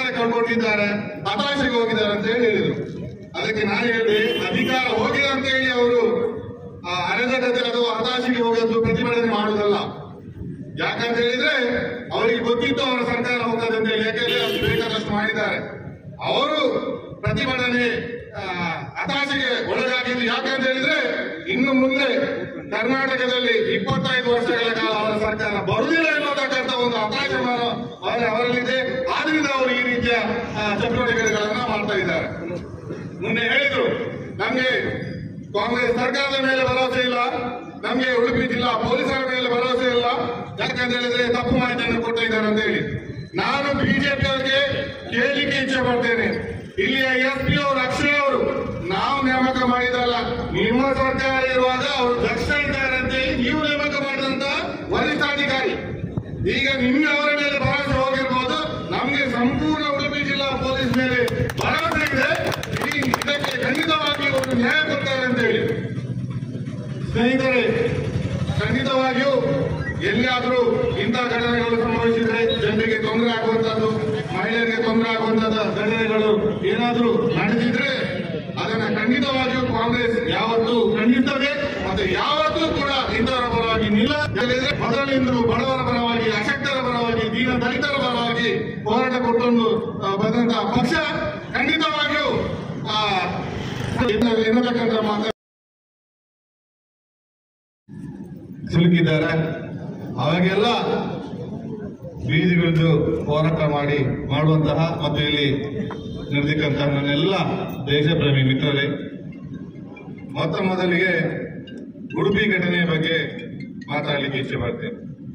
ಕಳ್ಕೊಂಡಿದ್ದಾರೆ ಹತಾಶೆಗೆ ಹೋಗಿದ್ದಾರೆ ಅಂತ ಹೇಳಿ ಹೇಳಿದ್ರು ಅದಕ್ಕೆ ನಾನು ಹೇಳಿದೆ ಅಧಿಕಾರ ಹೋಗಿದೆ ಅಂತ ಹೇಳಿ ಅವರು ಆ, ಅರೆಜಗದಲ್ಲಿ ಅಥವಾ ಹತಾಶೆಗೆ ಹೋಗೋದು ಪ್ರತಿಭಟನೆ ಮಾಡುವುದಲ್ಲ ಯಾಕಂತ ಹೇಳಿದ್ರೆ ಅವರಿಗೆ ಗೊತ್ತಿತ್ತು ಅವರ ಸರ್ಕಾರ ಹೋಗ್ತದೆ ಅಂತ ಹೇಳಿ ಯಾಕೆಂದ್ರೆ ಅದು ಬೇಕಾದಷ್ಟು ಮಾಡಿದ್ದಾರೆ ಅವರು ಪ್ರತಿಭಟನೆ ಆ, ಹತಾಶೆಗೆ ಒಳಗಾಗಿದ್ದು ಯಾಕಂತ ಹೇಳಿದ್ರೆ ಇನ್ನು ಮುಂದೆ ಕರ್ನಾಟಕದಲ್ಲಿ ಇಪ್ಪತ್ತೈದು ವರ್ಷಗಳ ಕಾಲ ಅವರ ಸರ್ಕಾರ ಬರುವುದಿಲ್ಲ ಎನ್ನುವುದಕ್ಕಂತ ಒಂದು ಹತಾಶ ಮನ- ಅವರ ಅವರಲ್ಲಿದೆ ಆದ್ರಿಂದ ಅವರು ಈ ರೀತಿಯ ಆ, ಚಟುವಟಿಕೆಗಳನ್ನ ಮಾಡ್ತಾ ಇದ್ದಾರೆ ಮೊನ್ನೆ ಹೇಳಿದ್ರು ನಮ್ಗೆ ಕಾಂಗ್ರೆಸ್ ಸರ್ಕಾರದ ಮೇಲೆ ಭರವಸೆ ಇಲ್ಲ ನಮ್ಗೆ ಉಡುಪಿ ಜಿಲ್ಲಾ ಪೊಲೀಸರ ಮೇಲೆ ಭರವಸೆ ಇಲ್ಲ ಯಾಕಂತ ಹೇಳಿದ್ರೆ ತಪ್ಪು ಮಾಹಿತಿಯನ್ನು ಕೊಡ್ತಾ ಇದ್ದಾರೆ ಅಂತ ಹೇಳಿ ನಾನು ಬಿಜೆಪಿ ಅವರಿಗೆ ಕೇಳಲಿಕ್ಕೆ ಇಚ್ಛೆ ಪಡ್ತೇನೆ ಇಲ್ಲಿಯ ಎಸ್ ಪಿ ಅವರು ಅಕ್ಷಯ್ ಅವರು ನಾವು ನೇಮಕ ಮಾಡಿದಲ್ಲ ನಿಮ್ಮ ಸರ್ಕಾರ ಇರುವಾಗ ಅವರು ದಕ್ಷ ಇದ್ದಾರೆ ಅಂತ ಹೇಳಿ ನೀವು ನೇಮಕ ಮಾಡಿದಂತ ವರಿಷ್ಠಾಧಿಕಾರಿ ಈಗ ನಿಮ್ಗೆ ಅವರ ಮೇಲೆ ಭರವಸೆ ಹೋಗಿರ್ಬೋದು ನಮ್ಗೆ ಸಂಪೂರ್ಣ ಉಡುಪಿ ಜಿಲ್ಲಾ ಪೊಲೀಸ್ ಮೇಲೆ ಭರವಸೆ ಇದೆ ಈ ಇದಕ್ಕೆ ಖಂಡಿತವಾಗಿ ಒಂದು ನ್ಯಾಯ ಕೊಡ್ತಾರೆ ಅಂತ ಹೇಳಿ ಸ್ನೇಹಿತರೆ ಖಂಡಿತವಾಗಿಯೂ ಎಲ್ಲಿಯಾದರೂ ಇಂತಹ ಘಟನೆಗಳು ಸಂಭವಿಸಿದ್ರೆ ಜನರಿಗೆ ತೊಂದರೆ ಆಗುವಂತದ್ದು ಮಹಿಳೆಯರಿಗೆ ತೊಂದರೆ ಆಗುವಂತಹ ಘಟನೆಗಳು ಏನಾದರೂ ನಡೆದಿದ್ರೆ ಅದನ್ನ ಖಂಡಿತವಾಗಿಯೂ ಕಾಂಗ್ರೆಸ್ ಯಾವತ್ತೂ ಖಂಡಿತದೆ ಮತ್ತೆ ಯಾವತ್ತೂ ಕೂಡ ಇಂಥವರ ಪರವಾಗಿ ನಿಲ್ಲ ಯಾಕಂದ್ರೆ ಮೊದಲಿಂದಲೂ ಬಡವರ ಪರವಾಗಿ ಅಶಕ್ತರ ಪರವಾಗಿ ದೀನ ದಲಿತರ ಪರವಾಗಿ ಹೋರಾಟ ಕೊಟ್ಟೊಂದು ಆ, ಬಂದಂತಹ ಪಕ್ಷ ಖಂಡಿತವಾಗಿಯೂ ಆ, ಎನ್ನ- ಎನ್ನತಕ್ಕಂಥ ಮಾತು ಸಿಲುಕಿದ್ದಾರೆ ಅವಾಗೆಲ್ಲ ಬೀದಿಗಿಳಿದು ಹೋರಾಟ ಮಾಡಿ ಮಾಡುವಂತಹ ಮತ್ತು ಇಲ್ಲಿ ನಡೆದಿಕ್ಕಂತಹ ನನ್ನೆಲ್ಲ ದೇಶಪ್ರೇಮಿ ಮಿತ್ರರೇ ಮೊತ್ತ ಮೊದಲಿಗೆ ಉಡುಪಿ ಘಟನೆಯ ಬಗ್ಗೆ ಮಾತಾಡಲಿಕ್ಕೆ ಇಚ್ಛೆ ಪಡ್ತೇನೆ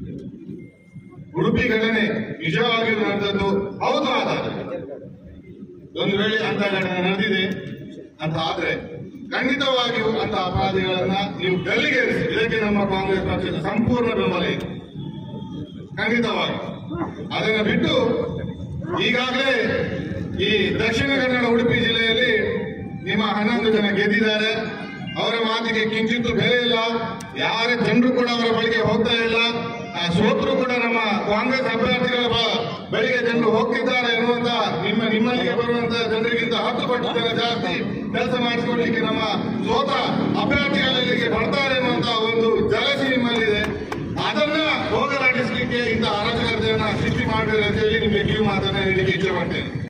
ಉಡುಪಿ ಘಟನೆ ನಿಜವಾಗಿಯೂ ನಡೆದದ್ದು ಹೌದು ಆದಾಗ ಒಂದು ವೇಳೆ ಅಂತ ಘಟನೆ ನಡೆದಿದೆ ಅಂತ ಆದ್ರೆ ಖಂಡಿತವಾಗಿಯೂ ಅಂತ ಅಪರಾಧಿಗಳನ್ನ ನೀವು ಗಲ್ಲಿಗೇರಿಸಿ ಇದಕ್ಕೆ ನಮ್ಮ ಕಾಂಗ್ರೆಸ್ ಪಕ್ಷದ ಸಂಪೂರ್ಣ ಬೆಂಬಲ ಇದೆ ಖಂಡಿತವಾಗಿ ಅದನ್ನ ಬಿಟ್ಟು ಈಗಾಗಲೇ ಈ ದಕ್ಷಿಣ ಕನ್ನಡ ಉಡುಪಿ ಜಿಲ್ಲೆಯಲ್ಲಿ ನಿಮ್ಮ ಹನ್ನೊಂದು ಜನ ಗೆದ್ದಿದ್ದಾರೆ ಅವರ ಮಾತಿಗೆ ಕಿಂಚಿತ್ತು ಬೆಲೆ ಇಲ್ಲ ಯಾರ ಜನರು ಕೂಡ ಅವರ ಬಳಿಗೆ ಹೋಗ್ತಾ ಇಲ್ಲ ಆ ಸೋತರು ಕೂಡ ನಮ್ಮ ಕಾಂಗ್ರೆಸ್ ಅಭ್ಯರ್ಥಿಗಳ ಬ- ಬಳಿಗೆ ಜನರು ಹೋಗ್ತಿದ್ದಾರೆ ಎನ್ನುವಂತ ನಿಮ್ಮ ನಿಮ್ಮಲ್ಲಿಗೆ ಬರುವಂತ ಜನರಿಗಿಂತ ಹತ್ತು ಪಟ್ಟು ಜನ ಜಾಸ್ತಿ ಕೆಲಸ ಮಾಡಿಸಿಕೊಳ್ಳಿಕ್ಕೆ ನಮ್ಮ ಸೋತ ಅಭ್ಯರ್ಥಿಗಳಿಗೆ ಬರ್ತಾರೆ ಎನ್ನುವಂತ ಒಂದು ಜಲಸಿ ನಿಮ್ಮಲ್ಲಿದೆ ಅದನ್ನ ಹೋಗಲಾಡಿಸಲಿಕ್ಕೆ ಇಂಥ ಅರಾಜಕತೆಯನ್ನ ಸೃಷ್ಟಿ ಮಾಡಬೇಕು ಅಂತ ಹೇಳಿ ನಿಮಗೆ ಕಿವಿ ಮಾತನ್ನ ಹೇಳಲಿಕ್ಕೆ ಇಚ್ಛೆ ಪಡ್ತೇನೆ